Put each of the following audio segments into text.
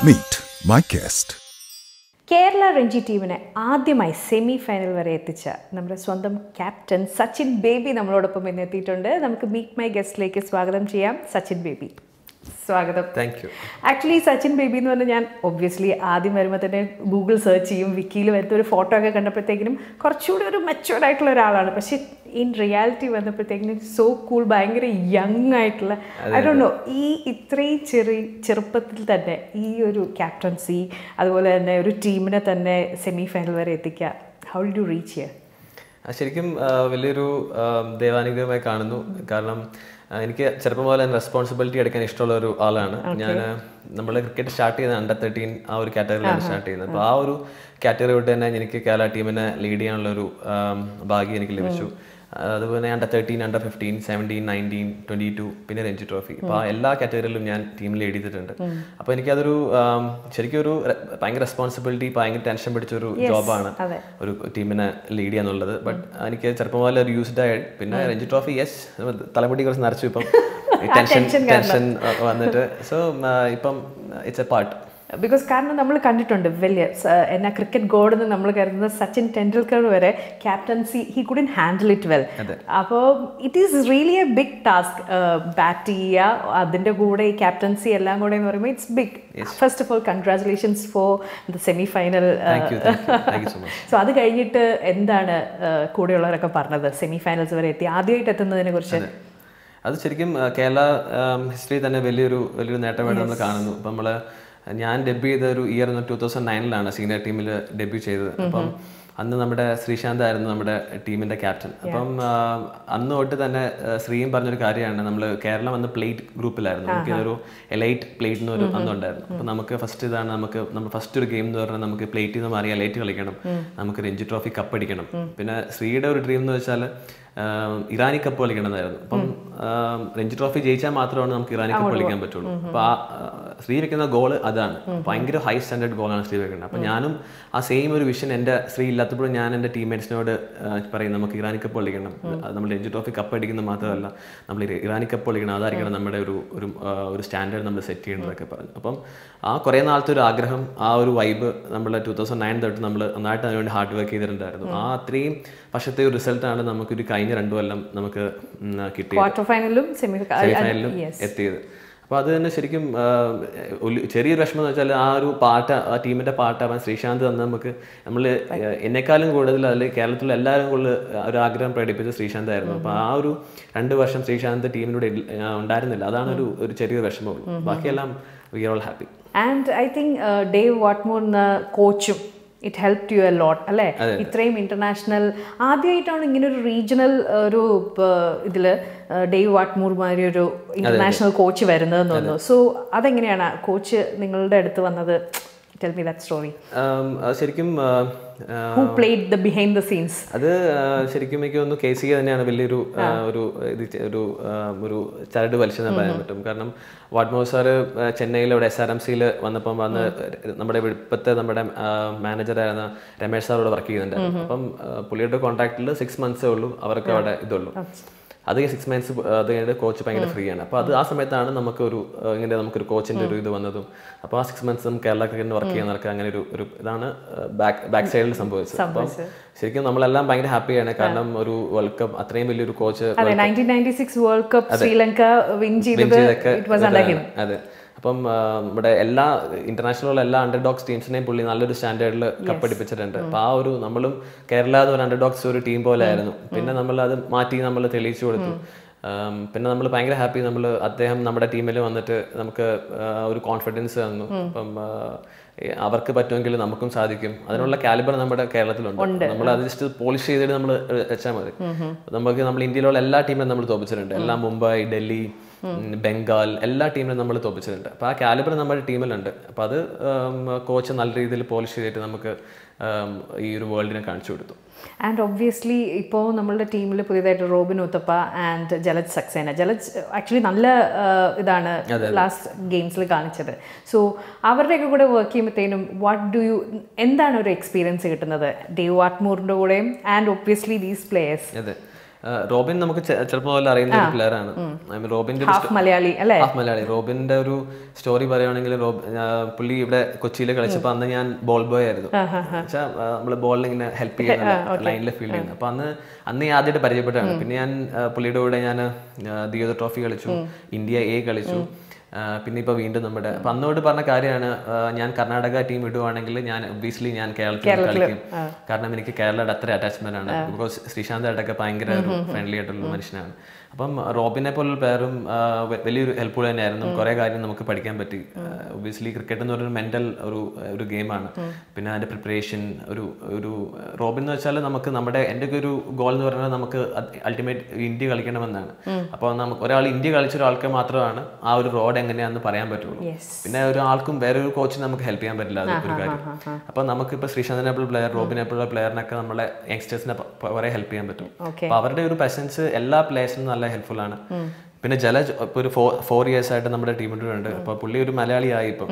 Meet my guest. Kerala Ranji ടീമിനെ ആദ്യമായി semi final വരെ എത്തിച്ച നമ്മുടെ സ്വന്തം ക്യാപ്റ്റൻ സച്ചിൻ ബേബി നമ്മളോടൊപ്പം ഇന്ന് എത്തിയിട്ടുണ്ട് നമുക്ക് മീറ്റ് മൈ ഗസ്റ്റിലേക്ക് സ്വാഗതം ചെയ്യാം സച്ചിൻ ബേബി സ്വാഗതം thank you actually Sachin Baby എന്ന് പറഞ്ഞാൽ ഞാൻ ഒബ്വിയസ്ലി ആദ്യം വരുമ്പോൾ തന്നെ ഗൂഗിൾ സെർച്ച് ചെയ്യും വിക്കിയിൽ വരുന്ന ഒരു ഫോട്ടോ ഒക്കെ കണ്ടപ്പോഴത്തേക്കിനും കുറച്ചുകൂടി ഒരു മെച്ചുവർഡ് ആയിട്ടുള്ള ഒരാളാണ് പക്ഷേ ഇൻ റിയാലിറ്റി വന്നപ്പോഴത്തേക്കിനും സോ കൂൾ ഭയങ്കര യങ് ആയിട്ടുള്ള ഐ ഡോ നോ ഈ ഇത്രയും ചെറിയ ചെറുപ്പത്തിൽ തന്നെ ഈ ഒരു ക്യാപ്റ്റൻസി അതുപോലെ തന്നെ ഒരു ടീമിനെ തന്നെ സെമി ഫൈനൽ വരെ എത്തിക്കുക ഹൗ ഡു റീച്ച് ഹിയർ ആ, ശരിക്കും ആ, വലിയൊരു ആ, ദൈവാനുഗ്രഹമായി കാണുന്നു കാരണം ആ, എനിക്ക് ചെറുപ്പം പോലെ റെസ്പോൺസിബിലിറ്റി എടുക്കാൻ ഇഷ്ടമുള്ള ഒരു ആളാണ് ഞാൻ നമ്മൾ ക്രിക്കറ്റ് സ്റ്റാർട്ട് ചെയ്യുന്നത് അണ്ടർ തേർട്ടീൻ ആ ഒരു കാറ്റഗറിയിലാണ് സ്റ്റാർട്ട് ചെയ്യുന്നത് അപ്പോൾ ആ ഒരു കാറ്റഗറി തൊട്ട് തന്നെ എനിക്ക് കേരള ടീമിനെ ലീഡ് ചെയ്യാനുള്ള ഒരു ആം, ഭാഗ്യം എനിക്ക് ലഭിച്ചു അതുപോലെ under thirteen under fifteen seventeen nineteen twenty two പിന്നെ രഞ്ജി ട്രോഫി അപ്പോൾ ആ എല്ലാ കാറ്റഗറിയിലും ഞാൻ ടീമിൽ ലീഡ് ചെയ്തിട്ടുണ്ട് അപ്പോൾ എനിക്കതൊരു ആം, ശരിക്കും ഒരു റെ- ഭയങ്കര റെസ്പോൺസിബിലിറ്റി ഭയങ്കര ടെൻഷൻ പിടിച്ചൊരു ജോബാണ് അതെ. ഒരു ടീമിനെ ലീഡ് ചെയ്യാന്നുള്ളത് ബട്ട് എനിക്ക് ചെറുപ്പം പോലെ ഒരു യൂസ്ഡ് ആയി പിന്നെ രഞ്ജി ട്രോഫി യെസ് തലമുടി കുറച്ച് നിറച്ചു ഇപ്പം ടെൻഷൻ ടെൻഷൻ വന്നിട്ട് സോ ഇപ്പം ഇറ്റ്സ് എ പാർട്ട് ബിക്കോസ് കാരണം നമ്മൾ കണ്ടിട്ടുണ്ട് വലിയ സ- എന്നാ ക്രിക്കറ്റ് ഗോഡ് എന്ന് നമ്മൾ കരുതുന്ന സച്ചിൻ ടെണ്ടുൽക്കർ വരെ captaincy he couldn't handle it well അപ്പോൾ it is really a big task bat ചെയ്യുക അതിൻ്റെ കൂടെ ഈ ക്യാപ്റ്റൻസി എല്ലാം കൂടെ എന്ന് പറയുമ്പോൾ it's big first of all congratulations for the semi final thank you thank you so much so അത് കഴിഞ്ഞിട്ട് എന്താണ് uh, കൂടെയുള്ളവരൊക്കെ പറഞ്ഞത് സെമി ഫൈനൽസ് വരെ എത്തി ആദ്യമായിട്ട് എത്തുന്നതിനെ കുറിച്ച് അത് ശരിക്കും ആ, കേരള ഹിസ്റ്ററി തന്നെ വലിയൊരു വലിയൊരു നേട്ടമായിട്ട് നമ്മൾ കാണുന്നു അപ്പം നമ്മൾ ഞാൻ ഡെബ്യൂ ചെയ്ത ഒരു ഇയർ ടൂ തൗസൻഡ് നയനിലാണ് സീനിയർ ടീമിൽ ഡെബ്യൂ ചെയ്തത് അപ്പം അന്ന് നമ്മുടെ ശ്രീശാന്ത് ആയിരുന്നു നമ്മുടെ ടീമിന്റെ ക്യാപ്റ്റൻ അപ്പം ആ, അന്ന് തൊട്ട് തന്നെ ആ, ശ്രീയും പറഞ്ഞൊരു കാര്യമാണ് നമ്മൾ കേരളം അന്ന് പ്ലേറ്റ് ഗ്രൂപ്പിലായിരുന്നു നമുക്ക് ഇതൊരു എലൈറ്റ് പ്ലേറ്റ് എന്ന് ഒരു അന്നുണ്ടായിരുന്നു അപ്പം നമുക്ക് ഫസ്റ്റ് ഇതാണ് നമുക്ക് നമ്മൾ ഫസ്റ്റ് ഒരു ഗെയിം എന്ന് പറഞ്ഞാൽ നമുക്ക് പ്ലേറ്റിൽ നിന്ന് മാറി എലൈറ്റ് കളിക്കണം നമുക്ക് രഞ്ജി ട്രോഫി കപ്പ് അടിക്കണം പിന്നെ ശ്രീയുടെ ഒരു ഡ്രീം എന്ന് വെച്ചാൽ ആഹ് ഇറാനി കപ്പ് കളിക്കണമെന്നായിരുന്നു അപ്പം ആഹ് രഞ്ജി ട്രോഫി ജയിച്ചാൽ മാത്രമാണ് നമുക്ക് ഇറാനി കപ്പ് കളിക്കാൻ പറ്റുള്ളൂ അപ്പൊ ആ ആഹ് ശ്രീ വെക്കുന്ന ഗോള് അതാണ് ഭയങ്കര ഹൈ സ്റ്റാൻഡേർഡ് ഗോളാണ് ശ്രീ വെക്കുന്നത് അപ്പൊ ഞാനും ആ സെയിം ഒരു വിഷൻ എൻ്റെ ശ്രീ ഇല്ലാത്തപ്പോഴും ഞാൻ എൻ്റെ ടീംമേറ്റ്സിനോട് പറയും നമുക്ക് ഇറാനി കപ്പ് കളിക്കണം അത് നമ്മൾ രഞ്ജി ട്രോഫി കപ്പ് അടിക്കുന്നത് മാത്രമല്ല നമ്മൾ ഇ- ഇറാനി കപ്പ് കളിക്കണം അതായിരിക്കണം നമ്മുടെ ഒരു ഒരു ആഹ് ഒരു സ്റ്റാൻഡേർഡ് നമ്മൾ സെറ്റ് ചെയ്യേണ്ടതൊക്കെ പറഞ്ഞു അപ്പം ആ കുറേ നാളത്തെ ഒരു ആഗ്രഹം ആ ഒരു വൈബ് നമ്മൾ ടൂ തൗസൻഡ് നയൻ തൊട്ട് നമ്മൾ നന്നായിട്ട് അതിനുവേണ്ടി ഹാർഡ് വർക്ക് ചെയ്തിട്ടുണ്ടായിരുന്നു ആ അത്രയും വർഷത്തെ ഒരു റിസൾട്ടാണ് നമുക്കൊരു കഴിഞ്ഞ രണ്ടു കൊല്ലം നമുക്ക് ഉം, കിട്ടിയത് ക്വാർട്ടർ ഫൈനലും സെമി സെമി ഫൈനലിലും എത്തിയത് അപ്പോൾ അത് തന്നെ ശരിക്കും ആ, ഒരു ചെറിയൊരു വിഷമം എന്ന് വെച്ചാൽ ആ ഒരു പാട്ട് ആ ടീമിന്റെ പാട്ടാവാൻ ശ്രീശാന്ത് തന്നെ നമുക്ക് നമ്മൾ എന്നെക്കാളും കൂടുതൽ അതിൽ കേരളത്തിലെ എല്ലാവരും കൂടുതൽ ഒരു ആഗ്രഹം പ്രകടിപ്പിച്ച ശ്രീശാന്ത് ആയിരുന്നു അപ്പോൾ ആ ഒരു രണ്ട് വർഷം ശ്രീശാന്ത് ടീമിനോട് ഉണ്ടായിരുന്നില്ല അതാണ് ഒരു ഒരു ചെറിയൊരു വിഷമമുള്ളൂ ബാക്കിയെല്ലാം we are all happy and I think Dave Whatmore എന്ന കോച്ചും it help you a lot അല്ലേ ഇത്രയും ഇന്റർനാഷണൽ ആദ്യമായിട്ടാണ് ഇങ്ങനെ ഒരു റീജിയണൽ ഒരു ഇതിൽ ഡേവ് വാട്ട്മൂർ മാതിരി ഒരു ഇന്റർനാഷണൽ കോച്ച് വരുന്നതെന്ന് തോന്നുന്നു സോ അതെങ്ങനെയാണ് കോച്ച് നിങ്ങളുടെ അടുത്ത് വന്നത് tell me that story um, അത് ശരിക്കും ആ, ആ, who played the behind the scenes അത് ആ, ശരിക്കും എനിക്ക് തോന്നുന്നു കെ സി തന്നെയാണ് വലിയൊരു ആ, ഒരു ഇത് ചെ- ഒരു ആ, ഒരു ചരട് വലിച്ചെന്ന് പറയാൻ പറ്റും കാരണം വാട്ട്മോ സാറ് ചെന്നൈയിൽ ഇവിടെ എസ് ആർ എം സിയിൽ വന്നപ്പം വന്ന് നമ്മുടെ ഇപ്പോഴത്തെ നമ്മുടെ മാനേജറായിരുന്ന രമേശ് സാറോട് വർക്ക് ചെയ്യുന്നുണ്ടായിരുന്നു അപ്പം ആ, പുള്ളിയുടെ കോൺട്രാക്റ്റിൽ സിക്സ് മന്ത്സേ ഉള്ളൂ അവർക്ക് അവിടെ ഇതുള്ളൂ അത് സിക്സ് മന്ത്സ് അത് കഴിഞ്ഞിട്ട് കോച്ച് ഭയങ്കര ഫ്രീ ആണ് അപ്പോൾ അത് ആ സമയത്താണ് നമുക്കൊരു ആ, ഇങ്ങനെ നമുക്കൊരു കോച്ചിന്റെ ഒരു ഇത് വന്നതും അപ്പോൾ ആ സിക്സ് മന്ത്സ് നമുക്ക് കേരള ക്രിക്കറ്റിന് വർക്ക് ചെയ്യാൻ നടക്കുക അങ്ങനെ ഒരു ഒരു ഇതാണ് ബാക്ക് ബാക്ക് സൈഡിൽ സംഭവിച്ചത് അപ്പം ശരിക്കും നമ്മളെല്ലാം ഭയങ്കര ഹാപ്പിയാണ് കാരണം ഒരു വേൾഡ് കപ്പ് അത്രയും വലിയൊരു കോച്ച് അതെ nineteen ninety six world cup Sri Lanka win ചെയ്തത് ഇറ്റ് വാസ് അണ്ടർ ഹിം അതെ അപ്പം ആ, നമ്മുടെ എല്ലാ ഇന്റർനാഷണൽ എല്ലാ അണ്ടർഡോക്സ് ടീംസിനെയും പുള്ളി നല്ലൊരു സ്റ്റാൻഡേർഡിൽ കപ്പടിപ്പിച്ചിട്ടുണ്ട് അപ്പൊ ആ ഒരു നമ്മളും കേരള എന്ന് പറഞ്ഞ അണ്ടർഡോക്സ് ഒരു ടീം പോലെ ആയിരുന്നു പിന്നെ നമ്മൾ അത് മാറ്റി നമ്മൾ തെളിയിച്ചു കൊടുത്തു ആം, പിന്നെ നമ്മൾ ഭയങ്കര ഹാപ്പി നമ്മൾ അദ്ദേഹം നമ്മുടെ ടീമിൽ വന്നിട്ട് നമുക്ക് ആ, ഒരു കോൺഫിഡൻസ് തന്നു അപ്പം ആ, ഏ, അവർക്ക് പറ്റുമെങ്കിൽ നമുക്കും സാധിക്കും അതിനുള്ള കാലിബർ നമ്മുടെ കേരളത്തിലുണ്ട് നമ്മൾ അത് ജസ്റ്റ് പോളിഷ് ചെയ്തിട്ട് നമ്മൾ വെച്ചാൽ മതി നമുക്ക് നമ്മൾ ഇന്ത്യയിലുള്ള എല്ലാ ടീമിനും നമ്മൾ തോപ്പിച്ചിട്ടുണ്ട് എല്ലാ മുംബൈ ഡൽഹി ഉം, ബംഗാൾ എല്ലാ ടീമിനും നമ്മൾ തോപ്പിച്ചിട്ടുണ്ട് അപ്പോൾ ആ കാലിബർ നമ്മുടെ ടീമിലുണ്ട് അപ്പോൾ അത് കോച്ച് നല്ല രീതിയിൽ പോളിഷ് ചെയ്തിട്ട് നമുക്ക് ഉം, ഈ ഒരു വേൾഡിനെ കാണിച്ചു കൊടുത്തു ആൻഡ് ഒബ്വിയസ്ലി ഇപ്പോൾ നമ്മളുടെ ടീമിൽ പുതിയതായിട്ട് റോബിൻ ഉത്തപ്പ ആൻഡ് ജലജ് സക്സേന ജലജ് ആക്ച്വലി നല്ല ആ, ഇതാണ് ലാസ്റ്റ് ഗെയിംസിൽ കാണിച്ചത് സോ അവരുടെയൊക്കെ കൂടെ വർക്ക് ചെയ്യുമ്പോഴത്തേനും വാട്ട് ഡു യു എന്താണ് ഒരു എക്സ്പീരിയൻസ് കിട്ടുന്നത് ഡേവ് വാട്ട്മൂറിൻ്റെ കൂടെയും ആൻഡ് ഒബ്വിയസ്ലി ദീസ് പ്ലേയേഴ്സ് അതെ ആ, റോബിൻ നമുക്ക് ചെ- ചെറുപ്പം പോലെ അറിയുന്ന ഒരു പ്ലെയർ ആണ് I mean, റോബിന്റെ ഒരു ഹാഫ് മലയാളി അല്ലേ ഹാഫ് മലയാളി റോബിന്റെ ഒരു സ്റ്റോറി പറയുവാണെങ്കിൽ റോബ് ആ, പുള്ളി ഇവിടെ കൊച്ചിയിൽ കളിച്ചപ്പോൾ അന്ന് ഞാൻ ബോൾ ബോയ് ആയിരുന്നു വെച്ചാൽ നമ്മള് ബോളിൽ ഇങ്ങനെ ഹെൽപ്പ് ചെയ്യുന്നത് ലൈനിൽ ഫീൽഡ് ചെയ്യുന്നത് അപ്പൊ അന്ന് അന്ന് ഞാൻ ആദ്യമായിട്ട് പരിചയപ്പെട്ടാണ് പിന്നെ ഞാൻ ആ, പുള്ളിയുടെ കൂടെ ഞാൻ ദിയോദ ട്രോഫി കളിച്ചു ഇന്ത്യ എ കളിച്ചു ആ, പിന്നെ ഇപ്പൊ വീണ്ടും നമ്മുടെ അപ്പൊ അന്നോട് പറഞ്ഞ കാര്യമാണ് ആ, ഞാൻ കർണാടക ടീം ഇടുവാണെങ്കിൽ ഞാൻ ഒബ്വിയസ്ലി ഞാൻ കേരളത്തിൽ കളിക്കും കാരണം എനിക്ക് കേരളയുടെ അത്ര അറ്റാച്ച്മെന്റ് ആണ് ബിക്കോസ് ശ്രീശാന്ത് ആയിട്ടൊക്കെ ഭയങ്കര ഒരു ഫ്രണ്ട്ലി ആയിട്ടുള്ള മനുഷ്യനാണ് അപ്പം റോബിനെ പോലുള്ള പേരും വലിയൊരു ഹെൽപ്ഫുൾ തന്നെയായിരുന്നു കുറെ കാര്യം നമുക്ക് പഠിക്കാൻ പറ്റി ഒബ്വിയസ്ലി ക്രിക്കറ്റ് എന്ന് പറയുന്ന മെന്റൽ ഒരു ഒരു ഗെയിമാണ് പിന്നെ അതിന്റെ പ്രിപ്പറേഷൻ ഒരു ഒരു റോബിൻ എന്ന് വെച്ചാൽ നമുക്ക് നമ്മുടെ എൻ്റെ ഒക്കെ ഒരു ഗോൾ എന്ന് പറയുന്നത് നമുക്ക് അൾട്ടിമേറ്റ് ഇന്ത്യ കളിക്കണമെന്നാണ് അപ്പോൾ നമുക്ക് ഒരാൾ ഇന്ത്യ കളിച്ച ഒരാൾക്ക് മാത്രമാണ് ആ ഒരു റോഡ് എങ്ങനെയാണെന്ന് പറയാൻ പറ്റുള്ളൂ യെസ് പിന്നെ ഒരാൾക്കും വേറെ ഒരു കോച്ചിന് നമുക്ക് ഹെൽപ്പ് ചെയ്യാൻ പറ്റില്ല അത് ഒരു കാര്യം അപ്പൊ നമുക്കിപ്പോ ശ്രീശാന്തനെ പോലുള്ള പ്ലെയർ റോബിനെ പോലുള്ള പ്ലെയറിനൊക്കെ നമ്മളെ യങ്സ്റ്റേഴ്സിനെ കുറെ ഹെൽപ്പ് ചെയ്യാൻ പറ്റും ഓക്കെ അപ്പൊ അവരുടെ ഒരു പ്രസൻസ് എല്ലാ പ്ലേയേഴ്സിനും നല്ല ഹെൽപ്ഫുൾ ആണ് പിന്നെ ജലജ് ഇപ്പൊ ഒരു ഫോർ ഫോർ ഇയേഴ്സ് ആയിട്ട് നമ്മുടെ ടീമിലുണ്ട് അപ്പൊ പുള്ളി ഒരു മലയാളിയായി ഇപ്പം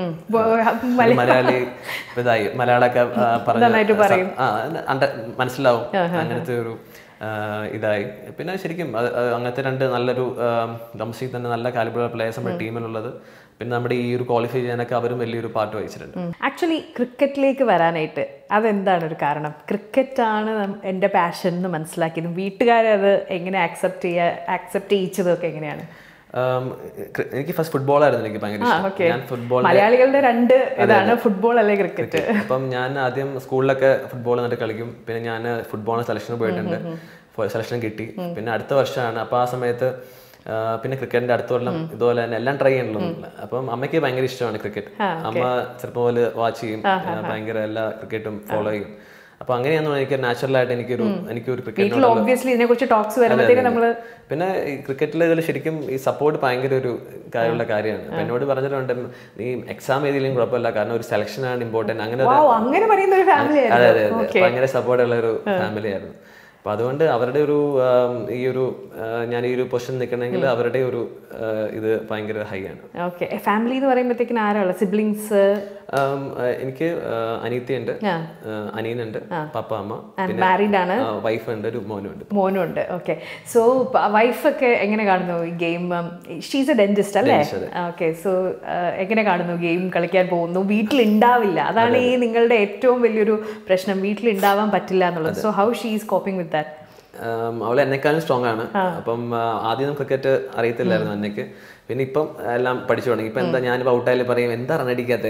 ഒരു മലയാളി ഇപ്പൊ ഇതായി മലയാളമൊക്കെ ആ, പറഞ്ഞ് ആ, അണ്ട മനസ്സിലാവും അങ്ങനത്തെ ഒരു ആ, ഇതായി പിന്നെ ശരിക്കും അത് അത് അങ്ങനത്തെ രണ്ട് നല്ലൊരു ഡൊമസ്റ്റിക് തന്നെ നല്ല കാലിബർ പ്ലേയേഴ്സ് നമ്മുടെ ടീമിലുള്ളത് പിന്നെ നമ്മുടെ ഈ ഒരു ക്വാളിഫൈ ചെയ്യാനൊക്കെ അവരും വലിയൊരു പാർട്ട് വഹിച്ചിട്ടുണ്ട് ആക്ച്വലി ക്രിക്കറ്റിലേക്ക് വരാനായിട്ട് അതെന്താണ് ഒരു കാരണം ക്രിക്കറ്റാണ് എൻ്റെ പാഷൻ എന്ന് മനസ്സിലാക്കിയതും വീട്ടുകാരത് എങ്ങനെ ആക്സെപ്റ്റ് ചെയ്യുക ആക്സെപ്റ്റ് ചെയ്യിച്ചതൊക്കെ എങ്ങനെയാണ് ആം, ക്രി- എനിക്ക് ഫസ്റ്റ് ഫുട്ബോൾ ആയിരുന്നു എനിക്ക് ഭയങ്കര ഇഷ്ടം ഞാൻ ഫുട്ബോൾ മലയാളികളുടെ രണ്ട് ഇതാണ് ഫുട്ബോൾ അല്ലെ ക്രിക്കറ്റ് അപ്പം ഞാൻ ആദ്യം സ്കൂളിലൊക്കെ ഫുട്ബോൾ എന്നിട്ട് കളിക്കും പിന്നെ ഞാൻ ഫുട്ബോളിന് സെലക്ഷന് പോയിട്ടുണ്ട് സെലക്ഷൻ കിട്ടി പിന്നെ അടുത്ത വർഷമാണ് അപ്പോൾ ആ സമയത്ത് ആ, പിന്നെ ക്രിക്കറ്റിന്റെ അടുത്ത കൊല്ലം ഇതുപോലെ തന്നെ എല്ലാം ട്രൈ ചെയ്യണല്ലോ അപ്പം അമ്മയ്ക്ക് ഭയങ്കര ഇഷ്ടമാണ് ക്രിക്കറ്റ് അമ്മ ചെറുപ്പം പോലെ വാച്ച് ചെയ്യും ആ, ഭയങ്കര എല്ലാ ക്രിക്കറ്റും ഫോളോ ചെയ്യും അപ്പൊ അങ്ങനെയാന്ന് എനിക്ക് നാച്ചുറൽ ആയിട്ട് എനിക്കൊരു എനിക്കൊരു ക്രിക്കറ്റ് വീട്ടിൽ ഓബ്വിയസ്ലി ഇതിനെ കുറിച്ച് ടോക്സ് വരുമ്പോഴത്തേക്ക് നമ്മള് പിന്നെ ഈ ക്രിക്കറ്റിൽ ഇതിൽ ശരിക്കും ഈ സപ്പോർട്ട് ഭയങ്കര ഒരു കാര്യമുള്ള കാര്യമാണ് അപ്പൊ എന്നോട് പറഞ്ഞിട്ടുണ്ട് നീ എക്സാം എഴുതിയില്ലെങ്കിൽ കുഴപ്പമില്ല കാരണം ഒരു സെലക്ഷൻ ആണ് ഇമ്പോർട്ടന്റ് അങ്ങനെ ഒരു വാവ് അങ്ങനെ പറയുന്ന ഒരു ഫാമിലി അതെ അതെ അതെ ഭയങ്കര സപ്പോർട്ട് ഉള്ള ഒരു ഫാമിലി ആയിരുന്നു അപ്പൊ അതുകൊണ്ട് അവരുടെ ഒരു ആം, ഈ ഒരു ആ, ഞാൻ ഈ ഒരു പൊസിഷൻ നിൽക്കണമെങ്കിൽ അവരുടെ ഒരു ആ, ഇത് ഭയങ്കര ഹൈ ആണ് ഓക്കെ ഫാമിലി എന്ന് പറയുമ്പോഴത്തേക്കിന് ആരാള് സിബ്ലിങ്സ് ആം, ആ, എനിക്ക് ആ, അനിയത്തിയുണ്ട് ആ, അനിയനുണ്ട് പപ്പ അമ്മ പിന്നെ മാരീഡ് ആണ് വൈഫ് ഉണ്ട് ഒരു മോനും ഉണ്ട് മോനും ഉണ്ട് ഓക്കെ സോ വൈഫൊക്കെ എങ്ങനെ കാണുന്നു ഈ ഗെയിം ഷീസ് എ ഡെന്റിസ്റ്റ് അല്ലേ ഓക്കെ സോ എങ്ങനെ കാണുന്നു ഗെയിം കളിക്കാൻ പോകുന്നു വീട്ടിൽ ഉണ്ടാവില്ല അതാണ് ഈ നിങ്ങളുടെ ഏറ്റവും വലിയൊരു പ്രശ്നം വീട്ടിൽ ഉണ്ടാവാൻ പറ്റില്ല എന്നുള്ളത് so how she is coping with that um, അവൾ എന്നെക്കാളും സ്ട്രോങ് ആണ് അപ്പം ആ, ആദ്യം ക്രിക്കറ്റ് അറിയത്തില്ലായിരുന്നു എന്നേക്ക് പിന്നെ ഇപ്പം എല്ലാം പഠിച്ചു തുടങ്ങി ഇപ്പൊ എന്താ ഞാനിപ്പോ ഔട്ടായാലും പറയും എന്താ റണ്ണടിക്കാത്ത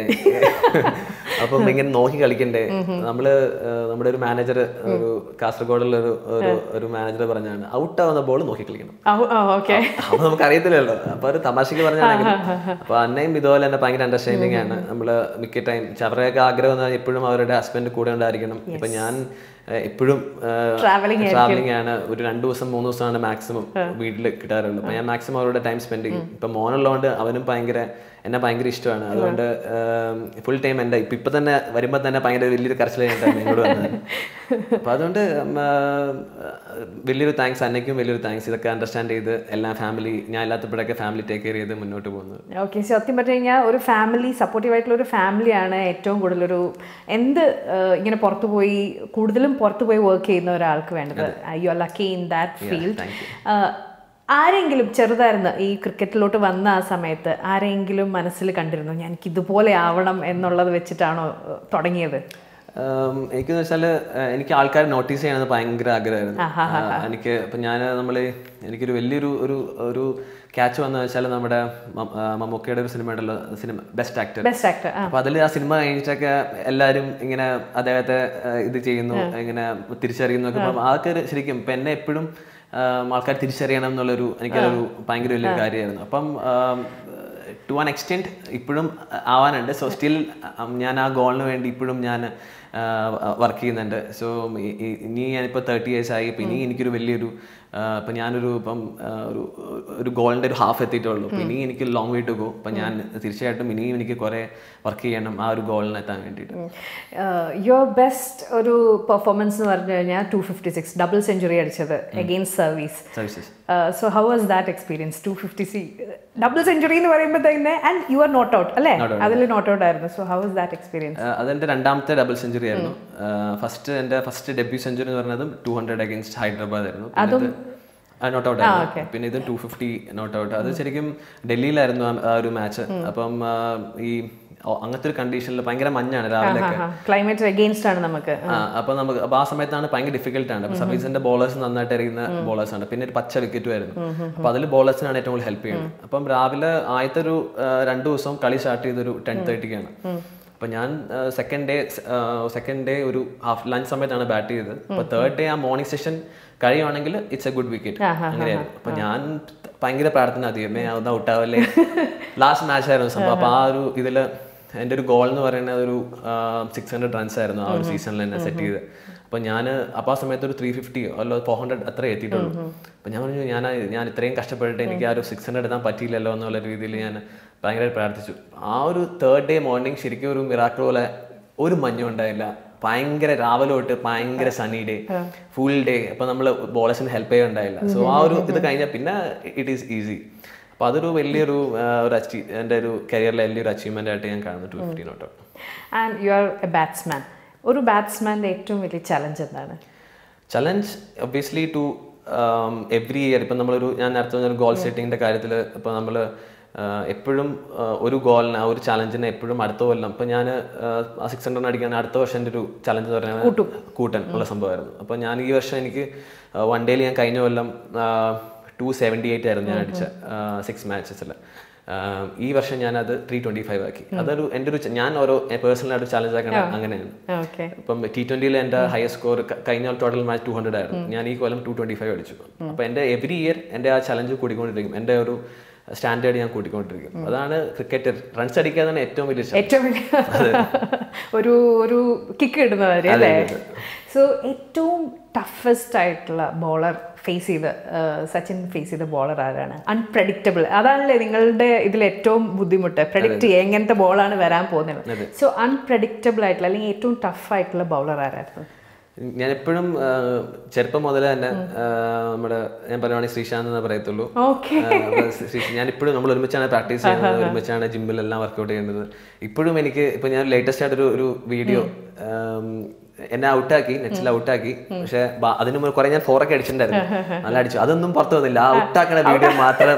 അപ്പം ഇങ്ങനെ നോക്കി കളിക്കണ്ടേ നമ്മള് ആ, നമ്മുടെ ഒരു മാനേജർ ഒരു കാസർഗോഡുള്ള ഒരു ഒരു- ഒരു മാനേജർ പറഞ്ഞാണ് ഔട്ട് ആവുന്ന ബോൾ നോക്കി കളിക്കണം ഓക്കെ അപ്പൊ നമുക്ക് അറിയത്തില്ലല്ലോ അപ്പൊ ഒരു തമാശക്ക് പറഞ്ഞാണെങ്കിലും അപ്പൊ അന്നയും ഇതുപോലെ തന്നെ ഭയങ്കര അണ്ടർസ്റ്റാൻഡിങ് ആണ് നമ്മള് മിക്ക ടൈം അവരുടെയൊക്കെ ആഗ്രഹം എന്ന് പറഞ്ഞാൽ എപ്പോഴും അവരുടെ ഹസ്ബൻഡ് കൂടെ ഉണ്ടായിരിക്കണം ഇപ്പൊ ഞാൻ എപ്പോഴും Travelling ട്രാവലിംഗ് ആണ് ഒരു രണ്ടു ദിവസം മൂന്ന് ദിവസമാണ് മാക്സിമം വീട്ടിൽ കിട്ടാറുള്ളത് അപ്പൊ ഞാൻ മാക്സിമം അവരുടെ ടൈം സ്പെൻഡ് ചെയ്യും ഇപ്പൊ മോനുള്ളതുകൊണ്ട് അവനും ഭയങ്കര എന്നെ ഭയങ്കര ഇഷ്ടമാണ് അതുകൊണ്ട് ഫുൾ ടൈം എൻ്റെ ഇപ്പൊ ഇപ്പൊ തന്നെ വരുമ്പോ തന്നെ ഭയങ്കര വലിയൊരു കരച്ചിലായിട്ടാണ് ഇങ്ങോട്ട് വന്നത് അപ്പൊ അതുകൊണ്ട് ഉം, ആ, വലിയൊരു താങ്ക്സ് അന്നയ്ക്കും വലിയൊരു താങ്ക്സ് ഇതൊക്കെ അണ്ടർസ്റ്റാൻഡ് ചെയ്ത് എല്ലാ ഫാമിലി ഞാൻ ഇല്ലാത്തപ്പോഴൊക്കെ ഫാമിലി ടേക്ക് കെയർ ചെയ്ത് മുന്നോട്ട് പോകുന്നത് ഓക്കെ സത്യം പറഞ്ഞു കഴിഞ്ഞാൽ ഒരു ഫാമിലി സപ്പോർട്ടീവ് ആയിട്ടുള്ള ഒരു ഫാമിലിയാണ് ഏറ്റവും കൂടുതലൊരു എന്ത് ആ, ഇങ്ങനെ പുറത്തു പോയി കൂടുതലും പുറത്തു പോയി വർക്ക് ചെയ്യുന്ന ഒരാൾക്ക് വേണ്ടത് you are lucky in that field ആരെങ്കിലും ചെറുതായിരുന്നു ഈ ക്രിക്കറ്റിലോട്ട് വന്ന ആ സമയത്ത് ആരെങ്കിലും മനസ്സിൽ കണ്ടിരുന്നു ഞാൻ എനിക്ക് ഇതുപോലെ ആവണം എന്നുള്ളത് വെച്ചിട്ടാണോ ആ, തുടങ്ങിയത് ഉം, എനിക്കെന്ന് വെച്ചാൽ എനിക്ക് ആൾക്കാരെ നോട്ടീസ് ചെയ്യണമെന്ന് ഭയങ്കര ആഗ്രഹമായിരുന്നു ആ, എനിക്ക് ഇപ്പം ഞാൻ നമ്മൾ എനിക്കൊരു വലിയൊരു ഒരു ഒരു ക്യാച്ച് വന്നു വെച്ചാൽ നമ്മുടെ മ- ആ, മമ്മൂക്കയുടെ ഒരു സിനിമ ഉണ്ടല്ലോ സിനിമ ബെസ്റ്റ് ആക്ടർ ബെസ്റ്റ് ആക്ടർ ആ അപ്പൊ അതിൽ ആ സിനിമ കഴിഞ്ഞിട്ടൊക്കെ എല്ലാരും ഇങ്ങനെ അദ്ദേഹത്തെ ആ, ഇത് ചെയ്യുന്നു ഇങ്ങനെ തിരിച്ചറിയുന്നു ഒക്കെ അപ്പൊ അതൊക്കെ ഒരു ശരിക്കും ഇപ്പൊ എന്നെ എപ്പോഴും ആൾക്കാർ തിരിച്ചറിയണം എന്നുള്ളൊരു എനിക്കൊരു ഭയങ്കര വലിയൊരു കാര്യമായിരുന്നു അപ്പം ടു ആൻ എക്സ്റ്റെൻറ്റ് ഇപ്പോഴും ആവാനുണ്ട് സോ സ്റ്റിൽ ഞാൻ ആ ഗോളിന് വേണ്ടി ഇപ്പോഴും ഞാൻ വർക്ക് ചെയ്യുന്നുണ്ട് സോ ഇനി ഞാനിപ്പോൾ തേർട്ടി ഇയേഴ്സ് ആയി ഇപ്പം ഇനി എനിക്കൊരു വലിയൊരു ഇപ്പം ഞാനൊരു ഇപ്പം ആ, ഒരു ഒരു ഗോളിൻ്റെ ഒരു ഹാഫ് എത്തിയിട്ടുള്ളൂ അപ്പം ഇനി എനിക്ക് ലോങ് വേ ടു ഗോ അപ്പം ഞാൻ തീർച്ചയായിട്ടും ഇനിയും എനിക്ക് കുറേ വർക്ക് ചെയ്യണം ആ ഒരു ഗോളിന് എത്താൻ വേണ്ടിയിട്ട് യുവർ ബെസ്റ്റ് ഒരു പെർഫോമൻസ് എന്ന് പറഞ്ഞു കഴിഞ്ഞാൽ two fifty six double century അടിച്ചത് against service services so how was that experience two fifty സി ഡബിൾ സെഞ്ചുറി എന്ന് പറയുമ്പോൾ തന്നെ and you are not out അല്ലേ അതിൽ നോട്ട് ഔട്ട് ആയിരുന്നു so how was that experience അതെന്റെ രണ്ടാമത്തെ ഡബിൾ സെഞ്ചുറി ആയിരുന്നു ഫസ്റ്റ് എന്റെ ഫസ്റ്റ് ഡെബ്യൂ സെഞ്ചുറി എന്ന് പറഞ്ഞതും ടു ഹൺഡ്രഡ് അഗേൻസ്റ്റ് ഹൈദരാബാദ് ആയിരുന്നു പിന്നെ ഇത് നോട്ട് ഔട്ട് ആയിരുന്നു പിന്നെ ഇത് ടു ഫിഫ്റ്റി നോട്ട് ഔട്ട് അത് ശരിക്കും ഡൽഹിയിലായിരുന്നു ആ- ആ ഒരു മാച്ച് അപ്പം ആ, ഈ ഓ, അങ്ങനത്തെ ഒരു കണ്ടീഷനിൽ ഭയങ്കര മഞ്ഞാണ് രാവിലെ ഒക്കെ ക്ലൈമറ്റ് അഗെയിൻസ്റ്റ് ആണ് നമുക്ക് ആ, അപ്പൊ നമുക്ക് അപ്പൊ ആ സമയത്താണ് ഭയങ്കര ഡിഫിക്കൽട്ട് ആണ് അപ്പൊ സർവീസിന്റെ ബോളേഴ്സ് നന്നായിട്ട് എറിയുന്ന ബോളേഴ്സ് ആണ് പിന്നെ ഒരു പച്ച വിക്കറ്റും ആയിരുന്നു അപ്പൊ അതിൽ ബോളേഴ്സിനാണ് ഏറ്റവും കൂടുതൽ ഹെൽപ്പ് ചെയ്യുന്നത് അപ്പം രാവിലെ ആദ്യത്തെ ഒരു ആ, രണ്ടു ദിവസം കളി സ്റ്റാർട്ട് ചെയ്തൊരു ടെൻ തേർട്ടിക്കാണ് അപ്പൊ ഞാൻ സെക്കൻഡ് ഡേ സെക്കൻഡ് ഡേ ഒരു ഹാഫ് ലഞ്ച് സമയത്താണ് ബാറ്റ് ചെയ്തത് അപ്പൊ തേർഡ് ഡേ ആ മോർണിംഗ് സെഷൻ കഴിയുവാണെങ്കിൽ ഇറ്റ്സ് എ ഗുഡ് വിക്കറ്റ് അങ്ങനെയായിരുന്നു അപ്പൊ ഞാൻ ഭയങ്കര പ്രാർത്ഥന അധികമേ അത് ഔട്ടാവല്ലേ ലാസ്റ്റ് മാച്ച് ആയിരുന്നു സംഭവം അപ്പൊ ആ ഒരു ഇതില് എൻ്റെ ഒരു ഗോൾ എന്ന് പറയുന്നത് ഒരു സിക്സ് ഹൺഡ്രഡ് റൺസ് ആയിരുന്നു ആ ഒരു സീസണിൽ തന്നെ സെറ്റ് ചെയ്ത് അപ്പോൾ ഞാൻ അപ്പോൾ ആ സമയത്ത് ഒരു ത്രീ ഫിഫ്റ്റിയോ അല്ലോ ഫോർ ഹൺഡ്രഡ് അത്ര എത്തിയിട്ടുള്ളൂ അപ്പോൾ ഞാൻ പറഞ്ഞു ഞാൻ ഞാൻ ഇത്രയും കഷ്ടപ്പെട്ടിട്ട് എനിക്ക് ആ ഒരു സിക്സ് ഹൺഡ്രഡ് എത്താൻ പറ്റിയില്ലല്ലോ എന്നുള്ള രീതിയിൽ ഞാൻ ഭയങ്കരമായിട്ട് പ്രാർത്ഥിച്ചു ആ ഒരു തേർഡ് ഡേ മോർണിംഗ് ശരിക്കും ഒരു മിറാക്കിൾ പോലെ ഒരു മഞ്ഞും ഉണ്ടായില്ല ഭയങ്കര രാവിലെ തൊട്ട് ഭയങ്കര സണ്ണി ഡേ ഫുൾ ഡേ അപ്പോൾ നമ്മൾ ബോളേഴ്സിന് ഹെൽപ്പ് ചെയ്യുന്നുണ്ടായില്ല സോ ആ ഒരു ഇത് കഴിഞ്ഞാൽ പിന്നെ ഇറ്റ് ഈസ് ഈസി അപ്പോൾ അതൊരു വലിയൊരു ആ, ഒരു അച്ചീവ് എൻ്റെ ഒരു കരിയറിലെ വലിയൊരു അച്ചീവ്മെൻ്റ് ആയിട്ട് ഞാൻ കാണുന്നു two fifty not and you are a batsman ഒരു ബാറ്റ്സ്മാൻ്റെ ഏറ്റവും വലിയ ചലഞ്ച് എന്താണ് challenge obviously to every year ഇപ്പം നമ്മളൊരു ഞാൻ നേരത്തെ പറഞ്ഞ ഗോൾ സെറ്റിങ്ങിൻ്റെ കാര്യത്തിൽ ഇപ്പോൾ നമ്മൾ എപ്പോഴും ഒരു ഗോളിന് ആ ഒരു ചലഞ്ചിനെ എപ്പോഴും അടുത്ത കൊല്ലം ഇപ്പം ഞാൻ ആ സിക്സ് ഹൺഡ്രഡ് അടിക്കാൻ അടുത്ത വർഷം എൻ്റെ ഒരു ചലഞ്ച് എന്ന് പറയുന്നത് കൂട്ടൻ ഉള്ള സംഭവമായിരുന്നു അപ്പോൾ ഞാൻ ഈ വർഷം എനിക്ക് വൺ ഡേയിൽ ഞാൻ കഴിഞ്ഞ കൊല്ലം ടു സെവൻറ്റി എയ്റ്റ് ആയിരുന്നു ഞാൻ അടിച്ച സിക്സ് മാച്ചസിൽ ഈ വർഷം ഞാൻ അത് ത്രീ ട്വൻറ്റി ഫൈവ് ആക്കി അതൊരു എൻ്റെ ഒരു ച- ഞാൻ ഓരോ പേഴ്സണലായിട്ട് ചലഞ്ച് ആക്കണ അങ്ങനെയാണ് ഓക്കെ ഇപ്പം ടി ട്വന്റിയിൽ എൻ്റെ ഹയസ്റ്റ് സ്കോർ കഴിഞ്ഞ ടോട്ടൽ മാച്ച് ടു ഹൺഡ്രഡ് ആയിരുന്നു ഞാൻ ഈ കൊല്ലം ടു ട്വന്റി ഫൈവ് അടിച്ചു അപ്പോൾ എൻ്റെ എവറി ഇയർ എൻ്റെ ആ ചലഞ്ച് കൂടിക്കൊണ്ടിരിക്കും എൻ്റെ ഒരു സ്റ്റാൻഡേർഡ് ഞാൻ കൂട്ടിക്കൊണ്ടിരിക്കും അതാണ് ക്രിക്കറ്റ് റൺസ് അടിക്കാതാണ് ഏറ്റവും വലിയ challenge. ഏറ്റവും വലിയ ഒരു ഒരു കിക്ക് ഇടുന്നവര് അല്ലേ സോ ഏറ്റവും ടഫസ്റ്റ് ആയിട്ടുള്ള ബോളർ ഫേസ് ചെയ്ത ആ, സച്ചിൻ ഫേസ് ചെയ്ത ബോളർ ആരാണ് അൺപ്രഡിക്റ്റബിൾ അതാണല്ലേ നിങ്ങളുടെ ഇതിൽ ഏറ്റവും ബുദ്ധിമുട്ട് പ്രഡിക്റ്റ് ചെയ്യുക എങ്ങനത്തെ ബോളാണ് വരാൻ പോകുന്നത് സോ അൺപ്രഡിക്റ്റബിൾ ആയിട്ടുള്ള അല്ലെങ്കിൽ ഏറ്റവും ടഫ് ആയിട്ടുള്ള ബോളർ ആരായിരുന്നു ഞാൻ എപ്പോഴും ചെറുപ്പം മുതലേ തന്നെ ആ, നമ്മുടെ ഞാൻ പറയുവാണെങ്കിൽ ശ്രീശാന്ത് എന്ന് പറയത്തുള്ളൂ ഓക്കെ ഞാൻ ഇപ്പോഴും നമ്മൾ ഒരുമിച്ചാണ് പ്രാക്ടീസ് ചെയ്യുന്നത് ഒരുമിച്ചാണ് ജിമ്മിലെല്ലാം വർക്കൗട്ട് ചെയ്യുന്നത് ഇപ്പോഴും എനിക്ക് ഇപ്പൊ ഞാൻ ലേറ്റസ്റ്റ് ആയിട്ട് ഒരു ഒരു വീഡിയോ എന്നെ ഔട്ടാക്കി നെറ്റിൽ ഔട്ടാക്കി പക്ഷെ ബ- അതിന് മുമ്പ് കുറെ ഞാൻ ഫോറൊക്കെ അടിച്ചിട്ടുണ്ടായിരുന്നു നല്ല അടിച്ചു അതൊന്നും പുറത്തു വന്നില്ല ആ ഔട്ടാക്കണ വീഡിയോ മാത്രം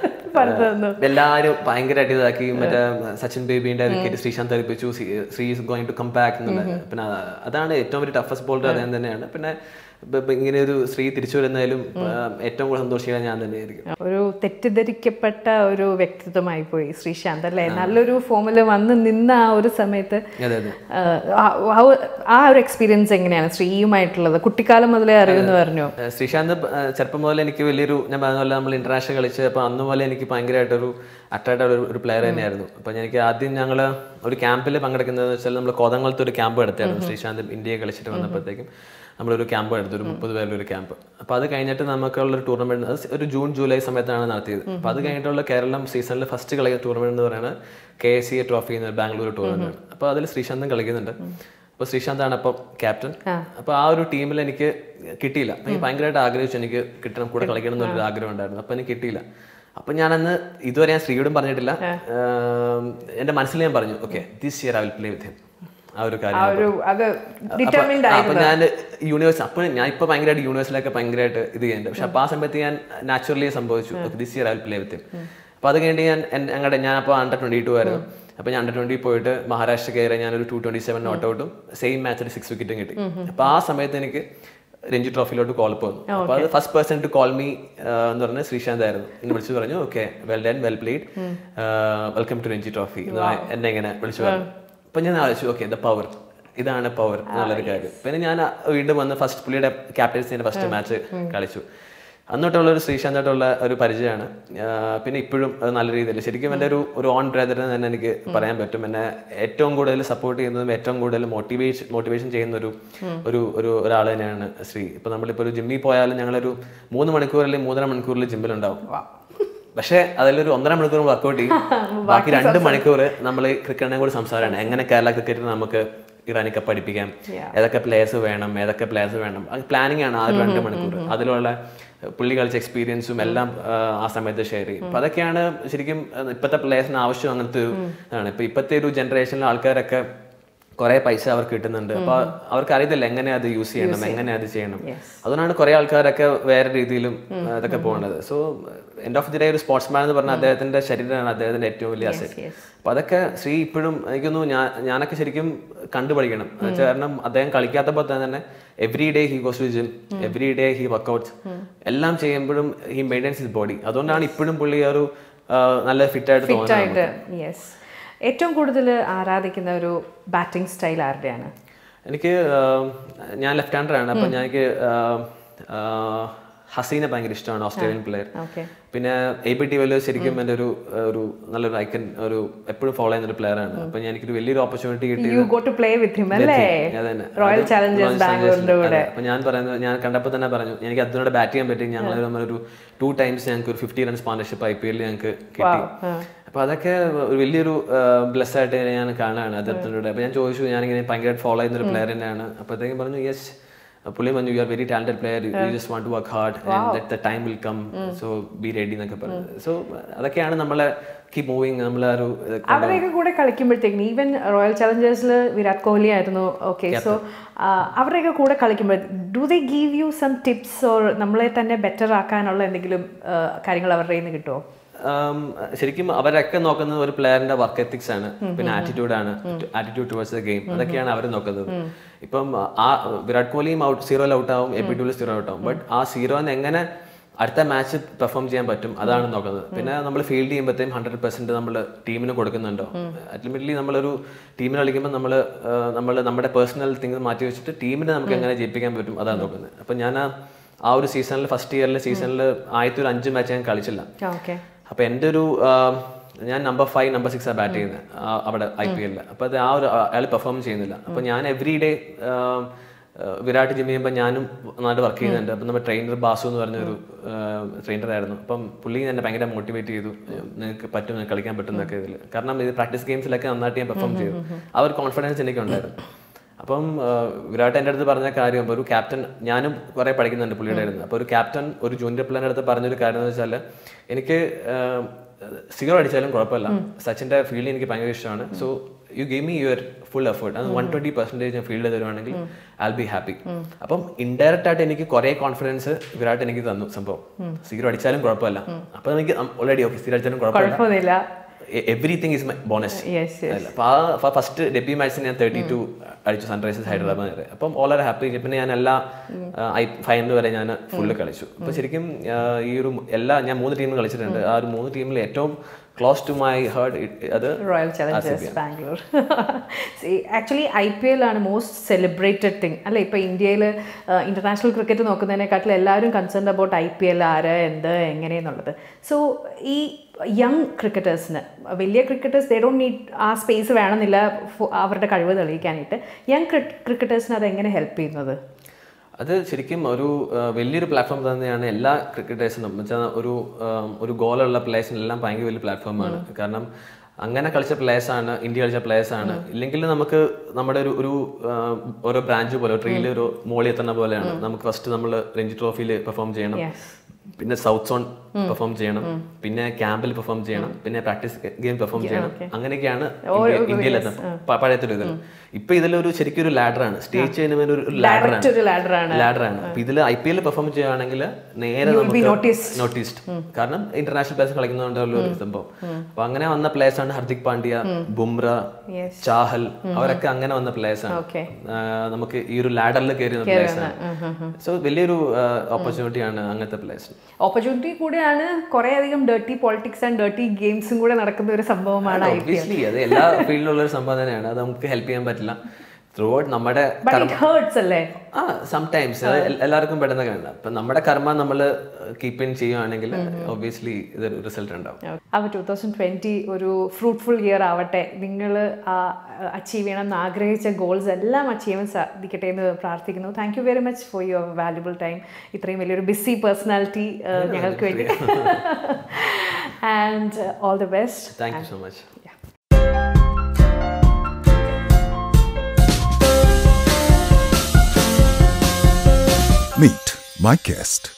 എല്ലാവരും ഭയങ്കരമായിട്ട് ഇതാക്കി മറ്റേ സച്ചിൻ ബേബിന്റെ വിക്കറ്റ് ശ്രീശാന്ത് തെറിപ്പിച്ചു Sree is going to come back എന്നുള്ളത് പിന്നെ അതാണ് ഏറ്റവും വലിയ ടഫസ്റ്റ് ബോളർ അദ്ദേഹം തന്നെയാണ് പിന്നെ ഇപ്പൊ- ഇപ്പൊ ഇങ്ങനെ ഒരു ശ്രീ തിരിച്ചു വരുന്നതിലും ആ, ഏറ്റവും കൂടുതൽ സന്തോഷിക്കാൻ ഞാൻ തന്നെയായിരിക്കും ഒരു തെറ്റിദ്ധരിക്കപ്പെട്ട ഒരു വ്യക്തിത്വമായി പോയി ശ്രീശാന്ത് അല്ലേ നല്ലൊരു ഫോമിൽ വന്ന് നിന്ന ആ ഒരു സമയത്ത് അതെ അതെ ആ, ആ- ആ ഒരു എക്സ്പീരിയൻസ് എങ്ങനെയാണ് ശ്രീയുമായിട്ടുള്ളത് കുട്ടിക്കാലം മുതലേ അറിയുമെന്ന് പറഞ്ഞു ഏഹ് ശ്രീശാന്ത് പ- ഏഹ് ചെറുപ്പം മുതൽ എനിക്ക് വലിയൊരു ഞാൻ പറഞ്ഞ പോലെ നമ്മൾ ഇന്റർനാഷണൽ കളിച്ച് അപ്പോൾ അന്ന് മുതലേ എനിക്ക് ഭയങ്കരമായിട്ടൊരു അട്രാക്റ്റ് ഒരു ഒരു പ്ലെയർ തന്നെയായിരുന്നു അപ്പോൾ എനിക്ക് ആദ്യം ഞങ്ങൾ ഒരു ക്യാമ്പിൽ പങ്കെടുക്കുന്നതെന്ന് വെച്ചാൽ നമ്മൾ കോതങ്ങളത്ത് ഒരു ക്യാമ്പ് എടുത്തായിരുന്നു ശ്രീശാന്ത് ഇന്ത്യയെ കളിച്ചിട്ട് വന്നപ്പോഴത്തേക്കും നമ്മളൊരു ക്യാമ്പ് എടുത്തു ഒരു മുപ്പത് പേരുടെ ഒരു ക്യാമ്പ് അപ്പോൾ അത് കഴിഞ്ഞിട്ട് നമുക്കുള്ള ഒരു ടൂർണമെന്റ് അത് ഒരു ജൂൺ ജൂലൈ സമയത്താണ് നടത്തിയത് അപ്പോൾ അത് കഴിഞ്ഞിട്ടുള്ള കേരളം സീസണിൽ ഫസ്റ്റ് കളിക്കുന്ന ടൂർണമെന്റ് എന്ന് പറയുന്നത് K S C A trophy എന്ന ബാംഗ്ലൂർ ടൂർണമെന്റ് ആണ് അപ്പോൾ അതിൽ ശ്രീശാന്തും കളിക്കുന്നുണ്ട് അപ്പോൾ ശ്രീശാന്താണ് അപ്പം ക്യാപ്റ്റൻ അപ്പോൾ ആ ഒരു ടീമിൽ എനിക്ക് കിട്ടിയില്ല എനിക്ക് ഭയങ്കരമായിട്ട് ആഗ്രഹിച്ചു എനിക്ക് കിട്ടണം കൂടെ കളിക്കണം എന്നൊരു ആഗ്രഹം ഉണ്ടായിരുന്നു അപ്പോൾ എനിക്ക് കിട്ടിയില്ല അപ്പൊ ഞാനന്ന് ഇതുവരെ ഞാൻ ശ്രീയോടും പറഞ്ഞിട്ടില്ല ആം, എന്റെ മനസ്സിൽ ഞാൻ പറഞ്ഞു okay this year I will play with him ആ ഒരു കാര്യം ആ ഒരു അത് ഡിറ്റർമിൻഡ് അപ്പൊ ഞാൻ യൂണിവേഴ്സ് അപ്പൊ ഞാൻ ഇപ്പൊ ഭയങ്കരമായിട്ട് യൂണിവേഴ്സിലൊക്കെ ഭയങ്കരമായിട്ട് ഇത് ചെയ്യുന്നുണ്ട് പക്ഷെ അപ്പൊ ആ സമയത്ത് ഞാൻ നാച്ചുറലി സംഭവിച്ചു this year I will play with അപ്പൊ അത് കഴിഞ്ഞിട്ട് ഞാൻ എൻ- ഞങ്ങളുടെ ഞാൻ അപ്പോൾ അണ്ടർ ട്വന്റി ടു ആയിരുന്നു അപ്പൊ ഞാൻ അണ്ടർ ട്വന്റി പോയിട്ട് മഹാരാഷ്ട്ര കയറി ഞാനൊരു ടു ട്വന്റി സെവൻ നോട്ട് ഔട്ടും സെയിം മാച്ചിൽ സിക്സ് വിക്കറ്റും കിട്ടി അപ്പൊ ആ സമയത്ത് എനിക്ക് രഞ്ജി ട്രോഫിയിലോട്ട് കോൾ വന്നു അപ്പൊ അത് first person to call me എന്ന് പറഞ്ഞ ശ്രീശാന്ത് ആയിരുന്നു എന്നെ വിളിച്ചു പറഞ്ഞു okay well done well played welcome to Ranji trophy എന്നെ ഇങ്ങനെ വിളിച്ചു പറഞ്ഞു അപ്പൊ ഞാൻ ആലോചിച്ചു ഓക്കെ ദ പവർ ഇതാണ് പവർ എന്നുള്ളൊരു കാര്യം പിന്നെ ഞാൻ ആ വീണ്ടും വന്ന് ഫസ്റ്റ് പുള്ളിയുടെ ക്യാപ്റ്റൻസിന്റെ ഫസ്റ്റ് മാച്ച് കളിച്ചു അന്നോട്ടുള്ള ഒരു ശ്രീശാന്തായിട്ടുള്ള ഒരു പരിചയമാണ് ആ, പിന്നെ ഇപ്പോഴും അത് നല്ല രീതിയിൽ ശരിക്കും എൻ്റെ ഒരു ഒരു ഓൺ ബ്രദർ എന്ന് തന്നെ എനിക്ക് പറയാൻ പറ്റും എന്നെ ഏറ്റവും കൂടുതൽ സപ്പോർട്ട് ചെയ്യുന്നതും ഏറ്റവും കൂടുതൽ മോട്ടിവേഷൻ മോട്ടിവേഷൻ ചെയ്യുന്ന ഒരു ഒരു ഒരു ഒരാൾ തന്നെയാണ് ശ്രീ ഇപ്പൊ നമ്മളിപ്പോൾ ഒരു ജിമ്മിൽ പോയാലും ഞങ്ങളൊരു മൂന്ന് മണിക്കൂർ അല്ലെങ്കിൽ മൂന്നര മണിക്കൂറിൽ ജിമ്മിലുണ്ടാവും പക്ഷേ അതിലൊരു ഒന്നര മണിക്കൂർ വർക്കൗട്ട് ചെയ്യും ബാക്കി രണ്ട് മണിക്കൂർ നമ്മൾ ക്രിക്കറ്റിനെ കൂടി സംസാരമാണ് എങ്ങനെ കേരള ക്രിക്കറ്റിൽ നമുക്ക് ഇറാനി കപ്പ് പഠിപ്പിക്കാം ഏതൊക്കെ പ്ലേയേഴ്സ് വേണം ഏതൊക്കെ പ്ലേയേഴ്സ് വേണം പ്ലാനിങ് ആണ് ആ ഒരു രണ്ട് മണിക്കൂർ അതിലുള്ള പുള്ളി കളിച്ച എക്സ്പീരിയൻസും എല്ലാം ആ, ആ സമയത്ത് ഷെയർ ചെയ്യും അപ്പൊ അതൊക്കെയാണ് ശരിക്കും ആ, ഇപ്പോഴത്തെ പ്ലേയേഴ്സിന് ആവശ്യം അങ്ങനത്തെ ഒരു ഇതാണ് ഇപ്പൊ ഇപ്പോഴത്തെ ഒരു ജനറേഷനിലെ ആൾക്കാരൊക്കെ കുറെ പൈസ അവർക്ക് കിട്ടുന്നുണ്ട് അപ്പൊ അവർക്ക് അറിയത്തില്ല എങ്ങനെ അത് യൂസ് ചെയ്യണം എങ്ങനെ അത് ചെയ്യണം Yes. അതുകൊണ്ടാണ് കുറെ ആൾക്കാരൊക്കെ വേറെ രീതിയിലും ആ, ഇതൊക്കെ പോകുന്നത് so end of the day ഒരു സ്പോർട്സ്മാൻ എന്ന് പറഞ്ഞാൽ അദ്ദേഹത്തിന്റെ ശരീരമാണ് അദ്ദേഹത്തിന്റെ ഏറ്റവും വലിയ അസറ്റ് yes. അപ്പൊ അതൊക്കെ ശ്രീ ഇപ്പോഴും എനിക്കൊന്നു ഞാൻ ഞാനൊക്കെ ശരിക്കും കണ്ടുപഠിക്കണം എന്നുവെച്ചാൽ കാരണം അദ്ദേഹം കളിക്കാത്തപ്പോൾ തന്നെ every day he goes to gym every day he workouts എല്ലാം ചെയ്യുമ്പോഴും ഹി മെയിൻറ്റൈൻസ് ഹിസ് ബോഡി അതുകൊണ്ടാണ് ഇപ്പോഴും പുള്ളി ആ ഒരു ആ, നല്ല ഫിറ്റ് ആയിട്ട് തോന്നുന്നത് ആയിട്ട് യെസ് ഏറ്റവും കൂടുതൽ ആരാധിക്കുന്ന ഒരു ബാറ്റിംഗ് സ്റ്റൈൽ ആരുടെയാണ് എനിക്ക് ആ, ഞാൻ ലെഫ്റ്റ് ഹാൻഡർ ആണ് അപ്പൊ ഞാൻ എനിക്ക് ആ, ആ, ഹസീനെ ഭയങ്കര ഇഷ്ടമാണ് ഓസ്ട്രേലിയൻ പ്ലെയർ ഓക്കെ പിന്നെ എ പി ടി വലിയ ശരിക്കും എൻ്റെ ഒരു ഒരു നല്ലൊരു ഐക്കൺ ഒരു എപ്പോഴും ഫോളോ ചെയ്യുന്ന ഒരു പ്ലെയർ ആണ് അപ്പൊ ഞാൻ എനിക്കൊരു വലിയൊരു ഓപ്പർച്യൂണിറ്റി കിട്ടി you go to play with him അല്ലേ അതന്നെ. റോയൽ അത് ചാലഞ്ചേഴ്സ് Royal ബാംഗ്ലൂരിന്റെ Challengers കൂടെ അതെ. അപ്പൊ ഞാൻ പറയുന്നത് ഞാൻ കണ്ടപ്പോൾ തന്നെ പറഞ്ഞു എനിക്ക് അതിനോട് ബാറ്റ് ചെയ്യാൻ പറ്റി ഞങ്ങൾ തമ്മിൽ ഒരു ടു ടൈംസ് ഞങ്ങൾക്ക് ഒരു fifty runs partnership I P എല്ലിൽ ഞങ്ങൾക്ക് കിട്ടി അപ്പൊ അതൊക്കെ ഒരു വലിയൊരു ബ്ലെസ് ആയിട്ട് ഞാൻ കാണുകയാണ് അദ്ദേഹത്തിനോട് അപ്പൊ ഞാൻ ചോദിച്ചു ഞാനിങ്ങനെ ഭയങ്കരമായിട്ട് ഫോളോ ചെയ്യുന്ന ഒരു പ്ലെയർ തന്നെയാണ് അപ്പോഴത്തേക്കും പറഞ്ഞു യെസ് പുള്ളി പറഞ്ഞു you are very talented player you just want to work hard and the time will come so be ready എന്നൊക്കെ പറഞ്ഞു സോ അതൊക്കെയാണ് നമ്മളെ കീപ് മൂവിങ് നമ്മളെ ആ ഒരു ഇതൊക്കെ അവരുടെയൊക്കെ കൂടെ കളിക്കുമ്പോഴത്തേക്കും ഈവൻ റോയൽ ചലഞ്ചേഴ്സിൽ വിരാട് കോഹ്ലി ആയിരുന്നു ഓക്കെ സോ അവരുടെയൊക്കെ കൂടെ കളിക്കുമ്പോൾ do they give you some tips or നമ്മളെ തന്നെ ബെറ്റർ ആക്കാനുള്ള എന്തെങ്കിലും ആ, കാര്യങ്ങൾ അവരുടെ കയ്യിൽ നിന്ന് കിട്ടുമോ ആം, ശരിക്കും അവരൊക്കെ നോക്കുന്നത് ഒരു പ്ലെയറിന്റെ വർക്ക് എത്തിക്സ് ആണ് പിന്നെ ആറ്റിറ്റ്യൂഡ് ആണ് ആറ്റിറ്റ്യൂഡ് ടുവേഴ്സ് ദ ഗെയിം അതൊക്കെയാണ് അവർ നോക്കുന്നത് ഇപ്പം ആ വിരാട് കോഹ്ലിയും ഔട്ട് സീറോയിൽ ഔട്ട് ആവും എ പി ടൂല് സീറോ ഔട്ട് ആവും ബട്ട് ആ സീറോന്ന് എങ്ങനെ അടുത്ത മാച്ച് പെർഫോം ചെയ്യാൻ പറ്റും അതാണ് നോക്കുന്നത് പിന്നെ നമ്മൾ ഫീൽഡ് ചെയ്യുമ്പോഴത്തേക്കും ഹൺഡ്രഡ് പെർസെന്റ് നമ്മൾ ടീമിന് കൊടുക്കുന്നുണ്ടോ അൾട്ടിമേറ്റ്ലി നമ്മളൊരു ടീമിന് കളിക്കുമ്പോൾ നമ്മൾ നമ്മൾ നമ്മുടെ പേഴ്സണൽ തിങ്സ് മാറ്റി വെച്ചിട്ട് ടീമിനെ നമുക്ക് എങ്ങനെ ജയിപ്പിക്കാൻ പറ്റും അതാണ് നോക്കുന്നത് അപ്പം ഞാൻ ആ- ആ ഒരു സീസണിൽ ഫസ്റ്റ് ഇയറിലെ സീസണിൽ ആദ്യത്തെ ഒരു അഞ്ച് മാച്ച് ഞാൻ കളിച്ചില്ല ഓക്കെ അപ്പൊ എൻ്റെ ഒരു ആ, ഞാൻ നമ്പർ ഫൈവ് നമ്പർ സിക്സ് ആണ് ബാറ്റ് ചെയ്യുന്നത് അവിടെ ഐ പി എല്ലിൽ അപ്പൊ അത് ആ ഒരു അയാൾ പെർഫോം ചെയ്യുന്നില്ല അപ്പൊ ഞാൻ എവറി ഡേ വിരാട് ജിം ചെയ്യുമ്പോൾ ഞാനും നന്നായിട്ട് വർക്ക് ചെയ്യുന്നുണ്ട് അപ്പം നമ്മുടെ ട്രെയിനർ ബാസു എന്ന് പറഞ്ഞൊരു ട്രെയിനർ ആയിരുന്നു അപ്പം പുള്ളി എന്നെ ഭയങ്കര മോട്ടിവേറ്റ് ചെയ്തു നിനക്ക് പറ്റും നിനക്ക് കളിക്കാൻ പറ്റും എന്നൊക്കെ ഇതിൽ കാരണം ഇത് പ്രാക്ടീസ് ഗെയിംസിലൊക്കെ നന്നായിട്ട് ഞാൻ പെർഫോം ചെയ്തു ആ ഒരു കോൺഫിഡൻസ് എനിക്കുണ്ടായിരുന്നു അപ്പം ആ, വിരാട് എൻ്റെ അടുത്ത് പറഞ്ഞ കാര്യം ഒരു ക്യാപ്റ്റൻ ഞാനും കുറെ പഠിക്കുന്നുണ്ട് പുള്ളിയുടെ അടുത്ത് അപ്പോൾ ഒരു ക്യാപ്റ്റൻ ഒരു ജൂനിയർ പ്ലെയറിൻ്റെ അടുത്ത് പറഞ്ഞൊരു കാര്യം എന്ന് വെച്ചാൽ എനിക്ക് സീറോ അടിച്ചാലും കുഴപ്പമില്ല സച്ചിന്റെ ഫീൽഡ് എനിക്ക് ഭയങ്കര ഇഷ്ടമാണ് so you game me your full effort അത് വൺ ട്വന്റി പെർസെന്റേജ് ഞാൻ ഫീൽഡ് തരുവാണെങ്കിൽ ഐ ബി ഹാപ്പി അപ്പം ഇൻഡയറക്റ്റ് ആയിട്ട് എനിക്ക് കുറെ കോൺഫിഡൻസ് വിരാട് എനിക്ക് തന്നു സംഭവം സീറോ അടിച്ചാലും കുഴപ്പമില്ല അപ്പൊ എനിക്ക് ഓൾറെഡി ഓക്കെ സീറോ അടിച്ചാലും കുഴപ്പമില്ല കുഴപ്പമൊന്നുമില്ല everything is my bonus yes അല്ല അപ്പൊ ആ ഫസ്റ്റ് ഡെബ്യൂ മാച്ചിന് ഞാൻ തേർട്ടി ടു അടിച്ചു സൺറൈസേഴ്സ് ഹൈദരാബാദ് വരെ അപ്പം വളരെ ഹാപ്പി പിന്നെ ഞാൻ എല്ലാ ഐ ഫൈനൽ വരെ ഞാൻ ഫുള്ള് കളിച്ചു അപ്പൊ ശരിക്കും ആ, ഈ ഒരു എല്ലാ ഞാൻ മൂന്ന് ടീമിൽ കളിച്ചിട്ടുണ്ട് ആ ഒരു മൂന്ന് ടീമിൽ ഏറ്റവും ക്ലോസ് ടു മൈ ഹേർഡ് അത് royal challengers Bangalore actually I P L ആണ് മോസ്റ്റ് സെലിബ്രേറ്റഡ് തിങ് അല്ലെ ഇപ്പൊ ഇന്ത്യയിൽ ഇന്റർനാഷണൽ ക്രിക്കറ്റ് നോക്കുന്നതിനെക്കാട്ടിലും എല്ലാവരും concern about I P L ആര് എന്ത് എങ്ങനെയെന്നുള്ളത് സോ ഈ യങ് ക്രിക്കറ്റേഴ്സിന് വലിയ ക്രിക്കറ്റേഴ്സ് ദേ ഡോണ്ട് നീഡ് ആ സ്പേസ് വേണമെന്നില്ല ഫു- അവരുടെ കഴിവ് തെളിയിക്കാനായിട്ട് യങ് ക്രിക്കറ്റേഴ്സിന് അത് എങ്ങനെ ഹെൽപ്പ് ചെയ്യുന്നത് അത് ശരിക്കും ഒരു ആ, വലിയൊരു പ്ലാറ്റ്ഫോം തന്നെയാണ് എല്ലാ ക്രിക്കറ്റേഴ്സിനും വെച്ചാൽ ഒരു ആ, ഒരു ഗോളുള്ള പ്ലേയേഴ്സിനെല്ലാം ഭയങ്കര വലിയ പ്ലാറ്റ്ഫോമാണ് കാരണം അങ്ങനെ കളിച്ച പ്ലേയേഴ്സ് ആണ് ഇന്ത്യ കളിച്ച പ്ലേയേഴ്സ് ആണ് ഇല്ലെങ്കിൽ നമുക്ക് നമ്മുടെ ഒരു ഒരു ആ, ഓരോ ബ്രാഞ്ച് പോലെ ട്രീയിൽ ഒരു മോളി എത്തുന്ന പോലെയാണ് നമുക്ക് ഫസ്റ്റ് നമ്മൾ രഞ്ജി ട്രോഫിയിൽ പെർഫോം ചെയ്യണം യെസ് പിന്നെ സൗത്ത് സോൺ പെർഫോം ചെയ്യണം പിന്നെ ക്യാമ്പിൽ പെർഫോം ചെയ്യണം പിന്നെ പ്രാക്ടീസ് ഗെയിം പെർഫോം ചെയ്യണം അങ്ങനെയൊക്കെയാണ് ഇന്ത്യയിൽ പഴയത്തെ ഒരു ഇതിൽ ഇപ്പൊ ഇതിലൊരു ശരിക്കും ഒരു ലാഡറാണ് സ്റ്റേജ് ചെയ്യുന്ന ഒരു ലാഡറാണ് മറ്റൊരു ലാഡറാണ് ലാഡറാണ് അപ്പൊ ഇതിൽ ഐ പി എൽ പെർഫോം ചെയ്യുകയാണെങ്കിൽ നേരെ നമുക്ക് നോട്ടീസ്ഡ് കാരണം ഇന്റർനാഷണൽ പ്ലേയേഴ്സ് കളിക്കുന്നതുകൊണ്ടുള്ള ഒരു സംഭവം അപ്പൊ അങ്ങനെ വന്ന പ്ലേയേഴ്സ് ആണ് ഹർദിക് പാണ്ഡ്യ ബുംറ Yes. ചാഹൽ അവരൊക്കെ അങ്ങനെ വന്ന പ്ലേയേഴ്സ് ആണ് ഓക്കെ ആ, നമുക്ക് ഈ ഒരു ലാഡറിൽ കയറി വന്ന പ്ലേയേഴ്സ് ആണ് സോ വലിയൊരു ഓപ്പർച്യൂണിറ്റി ആണ് അങ്ങനത്തെ പ്ലേയേഴ്സ് ഓപ്പർച്യൂണിറ്റി കൂടെയാണ് കുറെ അധികം ഡേർട്ടി പോളിറ്റിക്സ് ആൻഡ് ഡേർട്ടി ഗെയിംസും കൂടെ നടക്കുന്ന ഒരു സംഭവമാണ് ഐ പി ഒബ്വിയസ്ലി അത് എല്ലാ ഫീൽഡിലുള്ള ഒരു സംഭവം തന്നെയാണ് അത് നമുക്ക് ഹെൽപ്പ് ചെയ്യാൻ പറ്റില്ല ത്രൂ ഔട്ട് നമ്മുടെ ബട്ട് ഇറ്റ് ഹേർട്സ് അല്ലേ ആ സംടൈംസ് എല്ലാവർക്കും പെട്ടെന്ന് കാണാം അപ്പൊ നമ്മുടെ കർമ്മ നമ്മൾ കീപ്പ് ഇൻ ചെയ്യുവാണെങ്കിൽ ഒബ്വിയസ്ലി ഇതൊരു റിസൾട്ട് ഉണ്ടാവും അപ്പോൾ ടൂ തൗസൻഡ് ട്വൻറ്റി ഒരു ഫ്രൂട്ട്ഫുൾ ഇയർ ആവട്ടെ നിങ്ങൾ അച്ചീവ് ചെയ്യണം എന്ന് ആഗ്രഹിച്ച ഗോൾസ് എല്ലാം അച്ചീവ് ചെയ്യാൻ സാധിക്കട്ടെ എന്ന് പ്രാർത്ഥിക്കുന്നു thank you very much for your valuable time ഇത്രയും വലിയൊരു ബിസി പേഴ്സണാലിറ്റി ഞങ്ങൾക്ക് വേണ്ടി and all the best thank you so much Meet my guest.